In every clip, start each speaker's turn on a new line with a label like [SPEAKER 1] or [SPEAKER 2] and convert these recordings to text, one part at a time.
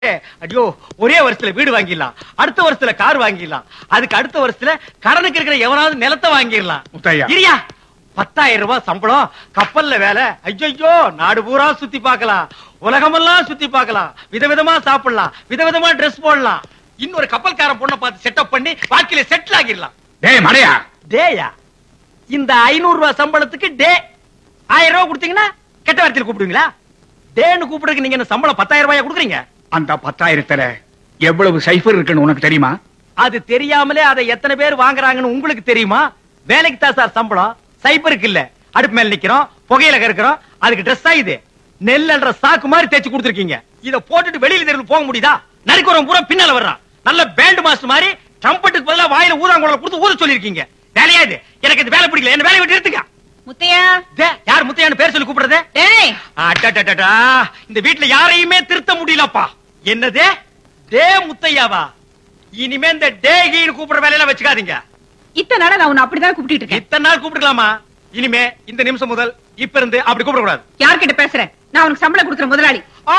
[SPEAKER 1] ஐயோ ஒரே வருஷத்துல வீடு வாங்கிடலாம் அடுத்த வருஷத்துல கார் வாங்கிடலாம் அதுக்கு அடுத்த வருஷத்துல கடனுக்கு இருக்கிற எவனாவது நிலத்தை வாங்கிடலாம்
[SPEAKER 2] முத்தையா.
[SPEAKER 1] இரியா பத்தாயிரம் ரூபாய் சம்பளம் கப்பல்ல வேலை ஐயோ நாடு பூரா சுத்தி பார்க்கலாம் உலகமெல்லாம் சுத்தி பார்க்கலாம் விதவிதமா சாப்பிடலாம் விதவிதமா ட்ரெஸ் போடலாம் இன்னொரு கப்பல்காரன் பொண்ணை பார்த்து செட்டப் பண்ணி வாழ்க்கையில செட்டில் ஆகிடலாம்
[SPEAKER 2] டேய் மடையா
[SPEAKER 1] டேயா இந்த ஐநூறு ரூபாய் சம்பளத்துக்கு டே ஆயிரம் ரூபாய் கொடுத்தீங்கன்னா கெட்ட வார்த்தையில் கூப்பிடுவீங்களா டேன்னு கூப்பிடுறதுக்கு நீங்க என்ன சம்பளம் பத்தாயிரம் ரூபாயா கொடுக்குறீங்க
[SPEAKER 2] அந்த பத்தாயிரத்துல எவ்வளவு சைஃபர் இருக்குன்னு உனக்கு தெரியுமா
[SPEAKER 1] அது தெரியாமலே அதை எத்தனை பேர் வாங்குறாங்கன்னு உங்களுக்கு தெரியுமா வேலைக்கு தான் சார் சம்பளம் சைபருக்கு இல்ல அடுப்பு மேல நிக்கிறோம் புகையில கறக்கிறோம் அதுக்கு ட்ரெஸ் இது நெல்லுன்ற சாக்கு மாதிரி தேய்ச்சி கொடுத்துருக்கீங்க இத போட்டுட்டு வெளியில தெருவில் போக முடியுதா நரிக்குறவன் பூரா பின்னால வர்றான் நல்ல பேண்ட் மாஸ்டர் மாதிரி ட்ரம்பட்டுக்கு பதிலா வாயில ஊதாங்குழல கொடுத்து ஊத சொல்லிருக்கீங்க வேலையா இது எனக்கு இந்த வேலை பிடிக்கல என்ன வேலையை விட்டு எடுத்துக்க
[SPEAKER 3] முத்தையா
[SPEAKER 1] டே, யார் முத்தையான்னு பேர் சொல்லி கூப்பிடுறது
[SPEAKER 3] டேய்
[SPEAKER 1] அடடடடா, இந்த வீட்ல யாரையுமே திருத்த முடியலப்பா என்னது டே முத்தையாவா இனிமே இந்த டே கீன்னு கூப்பிடுற வேலையெல்லாம் வச்சுக்காதீங்க
[SPEAKER 3] இத்தனை நாளா நான் உன்னை அப்படிதான் கூப்பிட்டு இருக்கேன்
[SPEAKER 1] இத்தனை நாள் கூப்பிட்டுக்கலாமா இனிமே இந்த நிமிஷம் முதல் இப்ப இருந்து அப்படி கூப்பிட கூடாது
[SPEAKER 3] யார்கிட்ட பேசுறேன் நான் உனக்கு சம்பளம் கொடுக்குற முதலாளி
[SPEAKER 1] ஆ,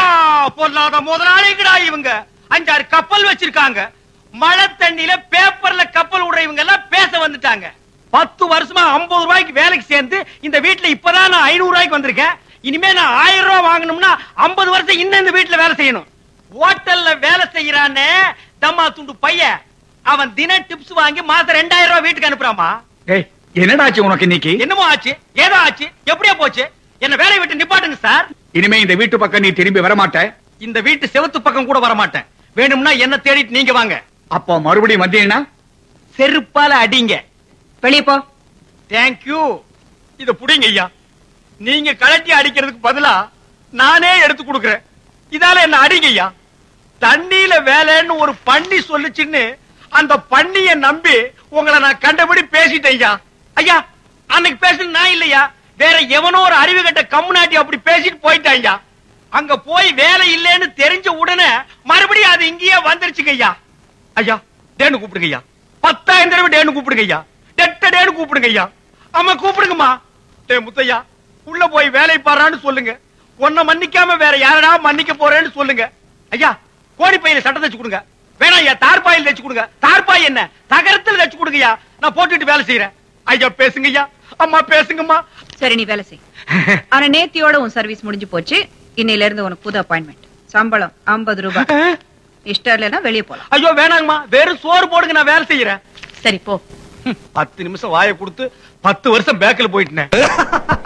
[SPEAKER 1] பொல்லாத முதலாளிகடா இவங்க அஞ்சாறு கப்பல் வச்சிருக்காங்க மழை தண்ணியில பேப்பர்ல கப்பல் விடுற இவங்க எல்லாம் பேச வந்துட்டாங்க பத்து வருஷமா ஐம்பது ரூபாய்க்கு வேலைக்கு சேர்ந்து இந்த வீட்டுல இப்பதான் நான் ஐநூறு ரூபாய்க்கு வந்திருக்கேன் இனிமே நான் ஆயிரம் ரூபாய் வாங்கணும்னா ஐம்பது வருஷம் இன்னும் இந்த வீட்டுல வேலை செய்யணும் ஹோட்டல்ல வேலை செய்யறானே தம்மா துண்டு பையன் அவன் தின டிப்ஸ் வாங்கி மாசம் ரெண்டாயிரம் ரூபாய் வீட்டுக்கு அனுப்புறாமா
[SPEAKER 2] டேய் என்னடாச்சு உனக்கு இன்னைக்கு
[SPEAKER 1] என்னமோ ஆச்சு ஏதோ ஆச்சு எப்படியா போச்சு என்ன வேலையை விட்டு நிப்பாட்டுங்க சார்
[SPEAKER 2] இனிமே இந்த வீட்டு பக்கம் நீ திரும்பி வர மாட்ட
[SPEAKER 1] இந்த வீட்டு செவத்து பக்கம் கூட வர மாட்டேன் வேணும்னா என்ன தேடிட்டு நீங்க வாங்க
[SPEAKER 2] அப்போ மறுபடியும் வந்தீங்கன்னா
[SPEAKER 1] செருப்பால அடிங்க
[SPEAKER 3] வெளியே போ
[SPEAKER 1] தேங்க்யூ இத புடிங்க ஐயா நீங்க கலட்டி அடிக்கிறதுக்கு பதிலா நானே எடுத்து கொடுக்கறேன் இதால என்ன அடிங்க ஐயா தண்ணியில வேலைன்னு ஒரு பண்ணி சொல்லுச்சுன்னு அந்த பண்ணிய நம்பி உங்களை நான் கண்டபடி பேசிட்டேன் ஐயா ஐயா அன்னைக்கு பேசுன நான் இல்லையா வேற எவனோ ஒரு அறிவு கட்ட கம்முனாட்டி அப்படி பேசிட்டு போயிட்டான் ஐயா அங்க போய் வேலை இல்லைன்னு தெரிஞ்ச உடனே மறுபடியும் அது இங்கேயே வந்துருச்சுங்க ஐயா ஐயா டேன்னு கூப்பிடுங்க ஐயா பத்தாயிரம் தடவை டேன்னு கூப்பிடுங்க ஐயா டெட்ட டேன்னு கூப்பிடுங்க ஐயா அம்மா கூப்பிடுங்கம்மா டே முத்தையா உள்ள போய் வேலை பாறான்னு சொல்லுங்க உன்னை மன்னிக்காம வேற யாரடா மன்னிக்க போறேன்னு சொல்லுங்க ஐயா கோடி பையில சட்டை தச்சு கொடுங்க வேணாம் ஐயா தார்பாயில் தச்சு கொடுங்க தார்பாய் என்ன தகரத்தில் தச்சு கொடுங்கய்யா நான் போட்டுட்டு வேலை செய்யறேன் ஐயா பேசுங்க ஐயா அம்மா பேசுங்கம்மா
[SPEAKER 3] சரி நீ வேலை செய் ஆனா நேத்தியோட உன் சர்வீஸ் முடிஞ்சு போச்சு இன்னையில இருந்து உனக்கு புது அப்பாயின்மெண்ட் சம்பளம் 50 ரூபாய் இஷ்டம் இல்லைன்னா வெளியே போலாம்
[SPEAKER 1] ஐயோ வேணாங்கம்மா வெறும் சோறு போடுங்க நான் வேலை செய்யறேன்
[SPEAKER 3] சரி போ
[SPEAKER 1] பத்து நிமிஷம் வாயை கொடுத்து பத்து வருஷம் பேக்கில் போயிட்டேன்